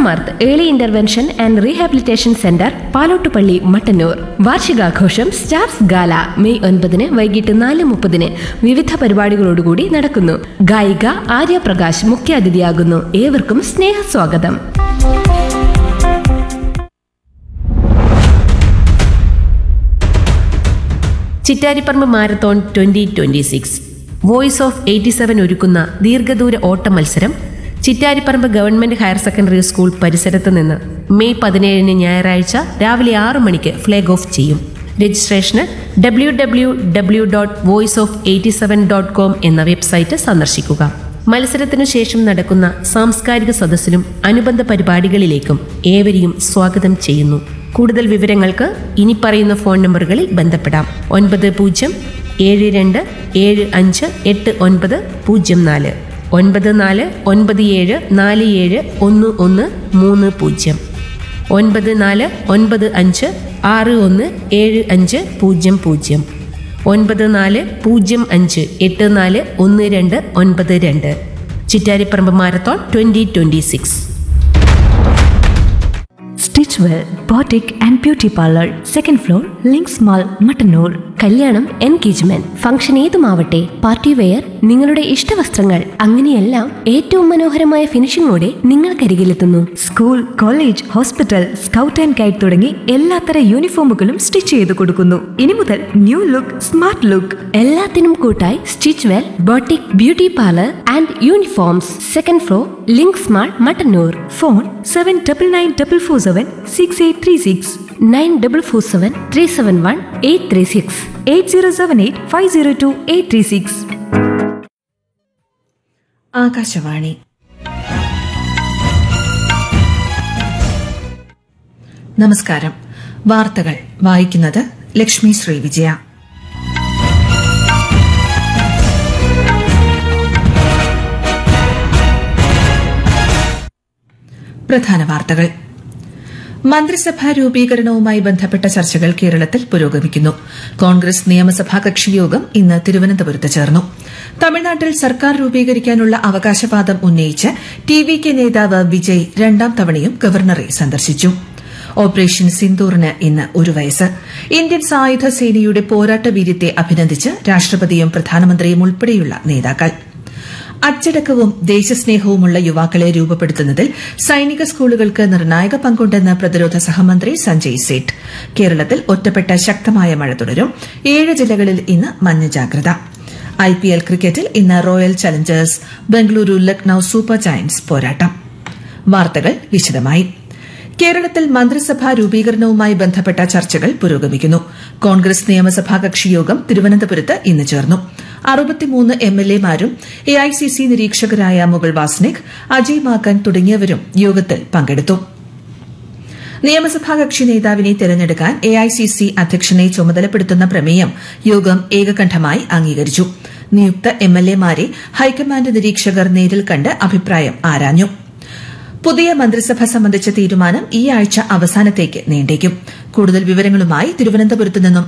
Samarth early intervention and rehabilitation centre Palottupalli Mattannur വാർഷികാഘോഷം stars gala May ഒൻപതിന് വൈകിട്ട് നാല് മുപ്പതിന് വിവിധ പരിപാടികളോടുകൂടി നടക്കുന്നു ഗായിക ആര്യ പ്രകാശ് മുഖ്യാതിഥിയാകുന്നു ഏവർക്കും സ്നേഹസ്വാഗതം Chittariparamba marathon twenty twenty six voice of eighty seven ഒരുക്കുന്ന ദീർഘദൂര ഓട്ട മത്സരം Chittariparamba government higher secondary school പരിസരത്ത് നിന്ന് മെയ് പതിനേഴിന് ഞായറാഴ്ച രാവിലെ ആറു മണിക്ക് ഫ്ലാഗ് ഓഫ് ചെയ്യും രജിസ്ട്രേഷന് W W W dot voice of eighty seven dot com എന്ന വെബ്സൈറ്റ് സന്ദർശിക്കുക മത്സരത്തിനു ശേഷം നടക്കുന്ന സാംസ്കാരിക സദസ്സിലും അനുബന്ധ പരിപാടികളിലേക്കും ഏവരെയും സ്വാഗതം ചെയ്യുന്നു കൂടുതൽ വിവരങ്ങൾക്ക് ഇനി പറയുന്ന ഫോൺ നമ്പറുകളിൽ ബന്ധപ്പെടാം ഒൻപത് പൂജ്യം ഏഴ് രണ്ട് ഏഴ് അഞ്ച് എട്ട് ഒൻപത് പൂജ്യം നാല് ഒൻപത് നാല് ഒൻപത് ഏഴ് നാല് ഏഴ് ഒന്ന് ഒന്ന് മൂന്ന് പൂജ്യം ഒൻപത് നാല് ഒൻപത് അഞ്ച് ആറ് ഒന്ന് ഏഴ് അഞ്ച് പൂജ്യം പൂജ്യം ഒൻപത് നാല് പൂജ്യം അഞ്ച് എട്ട് നാല് ഒന്ന് രണ്ട് ഒൻപത് രണ്ട് Chittariparamba marathon twenty twenty six stitch well boutique and beauty parlour second floor Links mall Mattannur കല്യാണം എൻഗേജ്മെന്റ് ഫംഗ്ഷൻ ഏതുമാവട്ടെ പാർട്ടി വെയർ നിങ്ങളുടെ ഇഷ്ടവസ്ത്രങ്ങൾ അങ്ങനെയെല്ലാം ഏറ്റവും മനോഹരമായ ഫിനിഷിംഗോടെ നിങ്ങൾക്കരികിലെത്തുന്നു school college hospital scout and guide തുടങ്ങി എല്ലാത്തര യൂണിഫോമുകളും സ്റ്റിച്ച് ചെയ്ത് കൊടുക്കുന്നു ഇനി മുതൽ ന്യൂ ലുക്ക് സ്മാർട്ട് ലുക്ക് എല്ലാത്തിനും കൂട്ടായി stitch well boutique beauty parlour and uniforms second floor Links mall Mattannur phone seven double nine double four seven six eight three six nine double four seven three seven one eight three six eight zero seven eight five zero two eight three six Akashvani നമസ്കാരം വാർത്തകൾ വായിക്കുന്നത് ലക്ഷ്മി ശ്രീ വിജയ പ്രധാന വാർത്തകൾ മന്ത്രിസഭാ രൂപീകരണവുമായി ബന്ധപ്പെട്ട ചർച്ചകൾ കേരളത്തിൽ പുരോഗമിക്കുന്നു കോൺഗ്രസ് നിയമസഭാ കക്ഷിയോഗം ഇന്ന് തിരുവനന്തപുരത്ത് ചേർന്നു തമിഴ്നാട്ടിൽ സർക്കാർ രൂപീകരിക്കാനുള്ള അവകാശവാദം ഉന്നയിച്ച് ടി വി കെ നേതാവ് വിജയ് രണ്ടാം തവണയും ഗവർണറെ സന്ദർശിച്ചു ഓപ്പറേഷൻ സിന്ദൂറിന് ഇന്ന് ഒരു വയസ്സ് ഇന്ത്യൻ സായുധ സേനയുടെ പോരാട്ട വീര്യത്തെ അഭിനന്ദിച്ച് രാഷ്ട്രപതിയും പ്രധാനമന്ത്രിയും ഉൾപ്പെടെയുള്ള നേതാക്കൾ അച്ചടക്കവും ദേശസ്നേഹവുമുള്ള യുവാക്കളെ രൂപപ്പെടുത്തുന്നതിൽ സൈനിക സ്കൂളുകൾക്ക് നിർണായക പങ്കുണ്ടെന്ന് പ്രതിരോധ സഹമന്ത്രി സഞ്ജയ് സേഠ് കേരളത്തിൽ ഒറ്റപ്പെട്ട ശക്തമായ മഴ തുടരും ഏഴ് ജില്ലകളിൽ ഇന്ന് മഞ്ഞ ജാഗ്രത ഐ പി എൽ ക്രിക്കറ്റിൽ ഇന്ന് Royal Challengers Bengaluru Lucknow Super Giants പോരാട്ടം വാർത്തകൾ വിശദമായി കേരളത്തിൽ മന്ത്രിസഭാ രൂപീകരണവുമായി ബന്ധപ്പെട്ട ചർച്ചകൾ പുരോഗമിക്കുന്നു കോൺഗ്രസ് നിയമസഭാ കക്ഷിയോഗം തിരുവനന്തപുരത്ത് ഇന്ന് ചേർന്നു അറുപത്തിമൂന്ന് എം എൽ എമാരും എ ഐ സി സി നിരീക്ഷകരായ മുഗൾ വാസ്നിക് അജയ് മാക്കൻ തുടങ്ങിയവരും യോഗത്തിൽ പങ്കെടുത്തു നിയമസഭാ കക്ഷി നേതാവിനെ തെരഞ്ഞെടുക്കാൻ എ ഐ സി സി അധ്യക്ഷനെ ചുമതലപ്പെടുത്തുന്ന പ്രമേയം യോഗം ഏകകണ്ഠമായി അംഗീകരിച്ചു നിയുക്ത എം എൽ എമാരെ ഹൈക്കമാൻഡ് നിരീക്ഷകർ നേരിൽ കണ്ട് അഭിപ്രായം ആരാഞ്ഞു പുതിയ മന്ത്രിസഭ സംബന്ധിച്ച തീരുമാനം ഈ ആഴ്ച അവസാനത്തേക്ക് നീണ്ടേക്കും കൂടുതൽ വിവരങ്ങളുമായി തിരുവനന്തപുരത്ത് നിന്നും